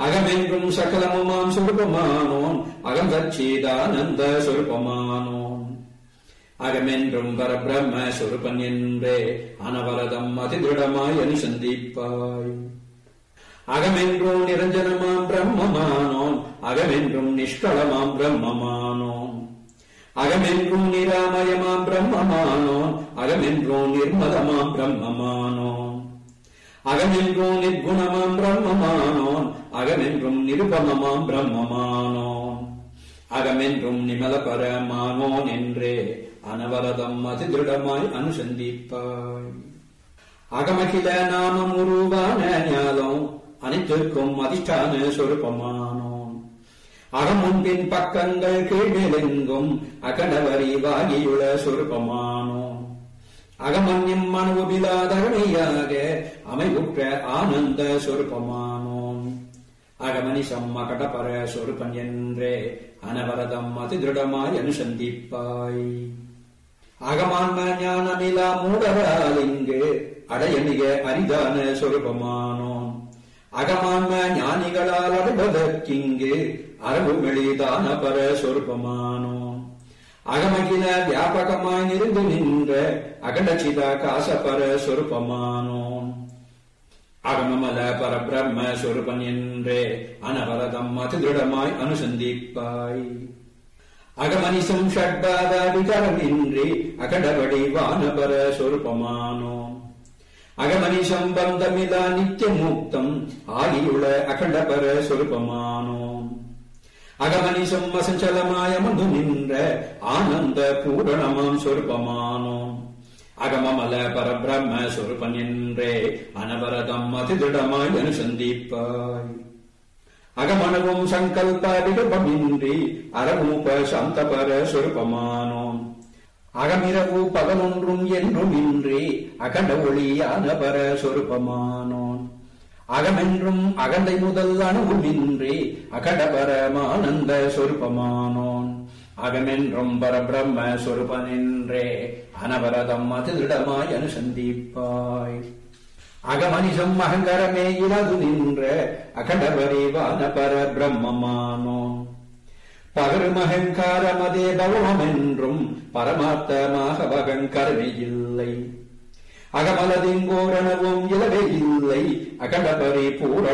அகமென்றும் சகலமுமாம் சுரூபமானோன் அகம் சச்சிதானந்த சுரூபமானோன் அகமென்றும் பரபிரம்ம சுரூபன் என்றே அனவரதம் அதிதிடமாய் அனுசந்திப்பாய் அகமென்றும் நிரஞ்சனமாம் பிரம்மமானோன் அகமென்றும் நிஷ்களமாம் பிரம்மமானோன் அகமென்றும் நிராமயமாம் பிரம்மமானோன் அகமென்றும் நிர்மலமாம் பிரம்மமானோன் அகமென்றும் நிர்குணமாம் பிரம்மமானோன் அகமென்றும் நிருபமமாம் பிரம்மமானோன் அகமென்றும் நிமல பரமானோன் என்றே அனவரதம் அதிதிருடமாய் அனுசந்திப்பாய் அகமகில நாமம் உருவான ஞானம் அனைத்திற்கும் அதிஷ்டான சொருப்பமானோன் அகமுன்பின் பக்கங்கள் கீழ்நிலெங்கும் அகடவரி வாகியுள சொருப்பமானோன் அகமன்யம் மனுவிலாதகமையாக அமைவுற்ற ஆனந்த சொருப்பமானோன் அகமனிசம் அகடபர சொருப்பன் என்றே அனவரதம் அதிதிருடமாய் அனுசந்திப்பாய் அகமான்ம ஞானமிலா மூடரால் இங்கு அடைய மிக அரிதான சொருபமானோம் அகமான்ம ஞானிகளால் அடைவதற்கிங்கு அரபு மெளிதான பர சொருபமானோம் அகமகில வியாபகமாய் நிருந்து நின்ற அகடச்சித காசபர சொருபமானோம் அகமமல பரபிரம்ம சொருபன் என்றே அனவரதம் அதிதிருடமாய் அனுசந்திப்பாய் அகமனிசம் ஷட்பாத விகாரமின்றி அகடபடி வானபர சொருபமானோம் அகமனிசம் பந்தமிலா நித்திய முக்தம் ஆகியுள்ள அகண்டபர சொருபமானோம் அகமனிசம் அசஞ்சலமாய மது நின்ற ஆனந்த பூரணமாம் சொருபமானோம் அகமமல பரபிரம்ம சொருபன் என்றே அனவரதம் அதிதிடமாய் அனுசந்திப்பாய் அகமனவும் சங்கல்ப விகல்பமின்றி அறமூப சாந்தபர சொருபமானோம் அகமிரவு பகலொன்றும் என்றும் இன்றி அகண்ட ஒளியான பர சொருபமானோன் அகமென்றும் அகந்தை முதல் அணுவுமின்றி அகடபரமானந்த சொருபமானோன் அகமென்றும் பரபிரம்ம சொருபனென்றே அனவரதம் அதிதிடமாய் அனுசந்திப்பாய் அகமனிசம் அகங்கரமே இலது நின்ற அகண்டபரிவான பர பிரம்மமானோன் பகரும் அகங்காரமதே பவமென்றும் பரமார்த்தமாக அகங்கரமே இல்லை அகமலதின் பூரணவும் இலவே இல்லை அகண்டபரி பூரண